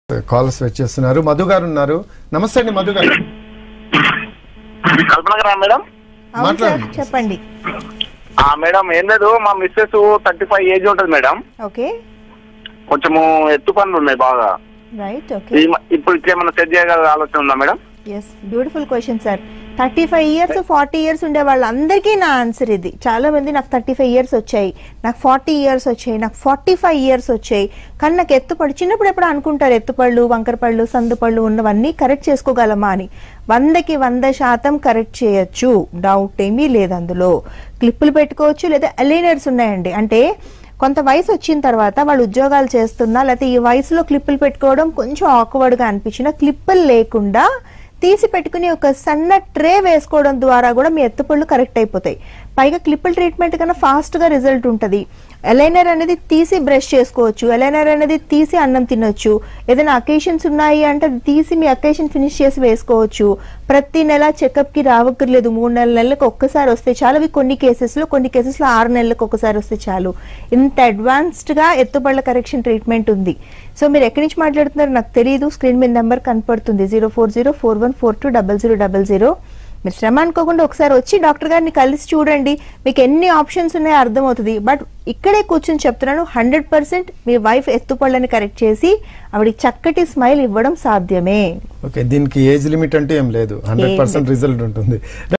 Calls వచ్చేస్తున్నారు మధు గారు ఉన్నారు నమస్తే అండి మధు గారు కల్పన గారా మేడం అవును సార్ మాట్లాడండి. చెప్పండి ఆ మేడం ఏం లేదు మా మిస్సెస్ థర్టీ ఫైవ్ ఏజ్ ఉంటుంది మేడం ఓకే కొంచెము ఎత్తు పనులు ఉన్నాయి బాగా రైట్ ఓకే ఈ మ- ఇప్పుడు ఇట్లా సెట్ చేయగల ఆలోచన ఉందా madam yes beautiful question sir thirty five years forty years ఉండే వాళ్ళందరికీ నా ఆన్సర్ ఇది చాలా మంది నాకు థర్టీ ఫైవ్ ఇయర్స్ వచ్చాయి నాకు ఫార్టీ ఇయర్స్ వచ్చాయి నాకు ఫార్టీ ఫైవ్ ఇయర్స్ వచ్చాయి కానీ నాకు ఎత్తుపళ్ళు చిన్నప్పుడు ఎప్పుడు అనుకుంటారు ఎత్తుపళ్ళు వంకరపళ్ళు సందుపళ్ళు ఉన్నవన్నీ కరెక్ట్ చేసుకోగలమా అని వందకి వంద శాతం కరెక్ట్ చేయొచ్చు డౌట్ ఏమీ లేదు అందులో క్లిప్పులు పెట్టుకోవచ్చు లేదా అలైనర్స్ ఉన్నాయండి అంటే కొంత వయసు వచ్చిన తర్వాత వాళ్ళు ఉద్యోగాలు చేస్తున్నా లేకపోతే ఈ వయసులో క్లిప్పులు పెట్టుకోవడం కొంచెం ఆక్వర్డ్గా అనిపించిన క్లిప్పులు లేకుండా తీసి పెట్టుకుని ఒక సన్న ట్రే వేసుకోవడం ద్వారా కూడా మీ ఎత్తుపళ్ళు కరెక్ట్ అయిపోతాయి పైగా క్లిప్పుల ట్రీట్మెంట్ కన్నా ఫాస్ట్ గా రిజల్ట్ ఉంటుంది ఎలైనర్ అనేది తీసి బ్రష్ చేసుకోవచ్చు ఎలైనర్ అనేది తీసి అన్నం తినొచ్చు ఏదైనా అకేషన్స్ ఉన్నాయి అంటే అది తీసి మీ అకేషన్ ఫినిష్ చేసి వేసుకోవచ్చు ప్రతి నెల చెకప్ కి రావక్కర్లేదు మూడు నెలల నెలలకు ఒక్కసారి వస్తే చాలు అవి కొన్ని కేసెస్ లో కొన్ని కేసెస్ లో ఆరు నెలలకు ఒకసారి వస్తే చాలు ఇంత అడ్వాన్స్డ్ గా ఎత్తుపళ్ళ కరెక్షన్ ట్రీట్మెంట్ ఉంది సో మీరు ఎక్కడి నుంచి మాట్లాడుతున్నారో నాకు తెలియదు స్క్రీన్ మీద నెంబర్ కనపడుతుంది zero four zero four one four two double zero double zero మీరు శ్రమ అనుకోకుండా ఒకసారి వచ్చి డాక్టర్ గారిని కలిసి చూడండి మీకు ఎన్ని ఆప్షన్స్ ఉన్నాయో అర్థమవుతుంది బట్ ఇక్కడే కూర్చొని చెప్తున్నాను హండ్రెడ్ పర్సెంట్ మీ వైఫ్ ఎత్తుపళ్ళని కరెక్ట్ చేసి ఆవిడ చక్కటి స్మైల్ ఇవ్వడం సాధ్యమే ఓకే దీనికి ఏజ్ లిమిట్ అంటే ఏం లేదు హండ్రెడ్ పర్సెంట్ రిజల్ట్ ఉంటుంది